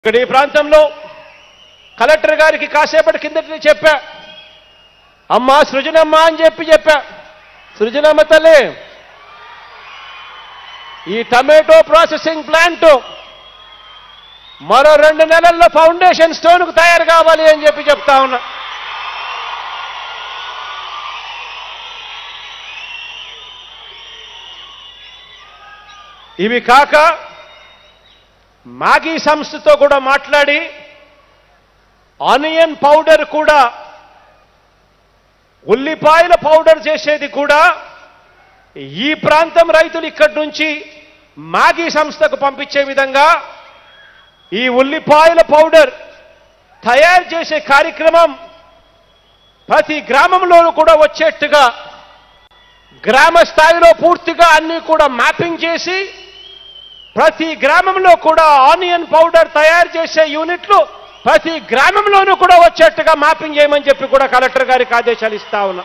ఇక్కడ ఈ ప్రాంతంలో కలెక్టర్ గారికి కాసేపటి కిందటి చెప్పా అమ్మా సృజనమ్మ అని చెప్పి చెప్పా సృజనమ్మ తల్లి ఈ టమాటో ప్రాసెసింగ్ ప్లాంట్ మరో రెండు నెలల్లో ఫౌండేషన్ స్టోన్కు తయారు కావాలి అని చెప్పి చెప్తా ఉన్నా ఇవి కాక మాగీ సంస్థతో కూడా మాట్లాడి ఆనియన్ పౌడర్ కూడా ఉల్లిపాయల పౌడర్ చేసేది కూడా ఈ ప్రాంతం రైతులు ఇక్కడి నుంచి మాగీ సంస్థకు పంపించే విధంగా ఈ ఉల్లిపాయల పౌడర్ తయారు చేసే కార్యక్రమం ప్రతి గ్రామంలోనూ కూడా వచ్చేట్టుగా గ్రామ స్థాయిలో పూర్తిగా అన్ని కూడా మ్యాపింగ్ చేసి ప్రతి గ్రామంలో కూడా ఆనియన్ పౌడర్ తయారు చేసే యూనిట్లు ప్రతి గ్రామంలోనూ కూడా వచ్చేట్టుగా మ్యాపింగ్ చేయమని చెప్పి కూడా కలెక్టర్ గారికి ఆదేశాలు ఇస్తా ఉన్నా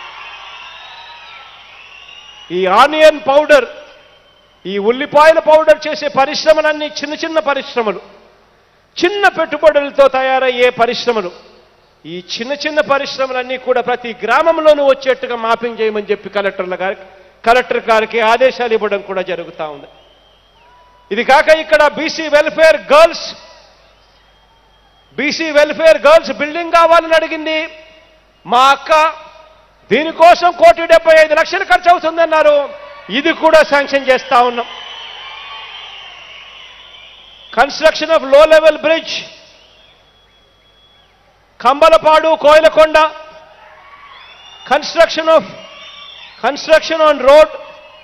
ఈ ఆనియన్ పౌడర్ ఈ ఉల్లిపాయల పౌడర్ చేసే పరిశ్రమలన్నీ చిన్న చిన్న పరిశ్రమలు చిన్న పెట్టుబడులతో తయారయ్యే పరిశ్రమలు ఈ చిన్న చిన్న పరిశ్రమలన్నీ కూడా ప్రతి గ్రామంలోనూ వచ్చేట్టుగా మాపింగ్ చేయమని చెప్పి కలెక్టర్ల గారికి కలెక్టర్ గారికి ఆదేశాలు ఇవ్వడం కూడా జరుగుతూ ఉంది ఇది కాక ఇక్కడ BC welfare girls BC welfare girls building కావాలని అడిగింది మా అక్క దీనికోసం కోటి డెబ్బై ఐదు లక్షలు ఖర్చు అవుతుందన్నారు ఇది కూడా శాంక్షన్ చేస్తా ఉన్నాం construction of low level bridge Kambalapadu Koilakonda construction of construction on road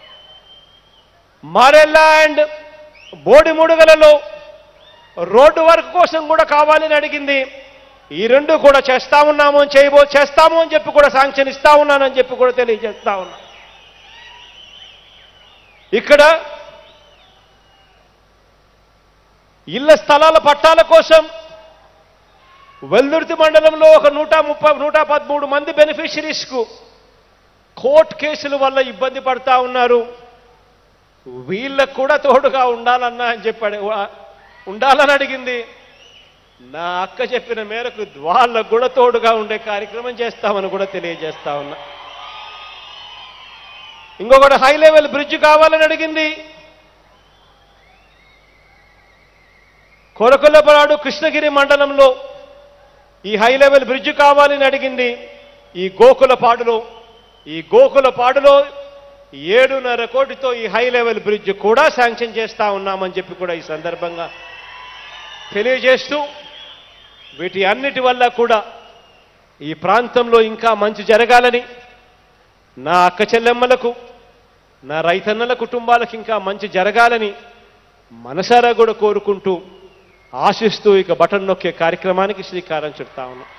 Marella and బోడిముడుగలలో రోడ్డు వర్క్ కోసం కూడా కావాలని అడిగింది ఈ రెండు కూడా చేస్తా ఉన్నాము అని చేయబో చేస్తాము అని చెప్పి కూడా శాంక్షన్ ఇస్తా ఉన్నానని చెప్పి కూడా తెలియజేస్తా ఉన్నా ఇక్కడ ఇళ్ల స్థలాల పట్టాల కోసం వెల్దుర్తి మండలంలో ఒక నూట ముప్పై నూట పదమూడు మంది బెనిఫిషరీస్కు కోర్టు కేసుల వల్ల ఇబ్బంది పడతా ఉన్నారు వీళ్ళకు కూడా తోడుగా ఉండాలన్నా అని చెప్పాడు వా- ఉండాలని అడిగింది నా అక్క చెప్పిన మేరకు వాళ్ళకు కూడా తోడుగా ఉండే కార్యక్రమం చేస్తామని కూడా తెలియజేస్తా ఉన్నా ఇంకొకటి హై లెవెల్ బ్రిడ్జ్ కావాలని అడిగింది కొరకొల్లపరాడు కృష్ణగిరి మండలంలో ఈ హై లెవెల్ బ్రిడ్జ్ కావాలని అడిగింది ఈ గోకులపాడులో ఈ గోకులపాడులో ఏడున్నర కోటితో ఈ హై లెవెల్ బ్రిడ్జ్ కూడా శాంక్షన్ చేస్తా ఉన్నామని చెప్పి కూడా ఈ సందర్భంగా తెలియజేస్తూ వీటి అన్నిటి వల్ల కూడా ఈ ప్రాంతంలో ఇంకా మంచి జరగాలని నా అక్క చెల్లెమ్మలకు నా రైతన్నల కుటుంబాలకు ఇంకా మంచి జరగాలని మనసారా కూడా కోరుకుంటూ ఆశిస్తూ ఇక బటన్ నొక్కే కార్యక్రమానికి శ్రీకారం చుడతా ఉన్నాం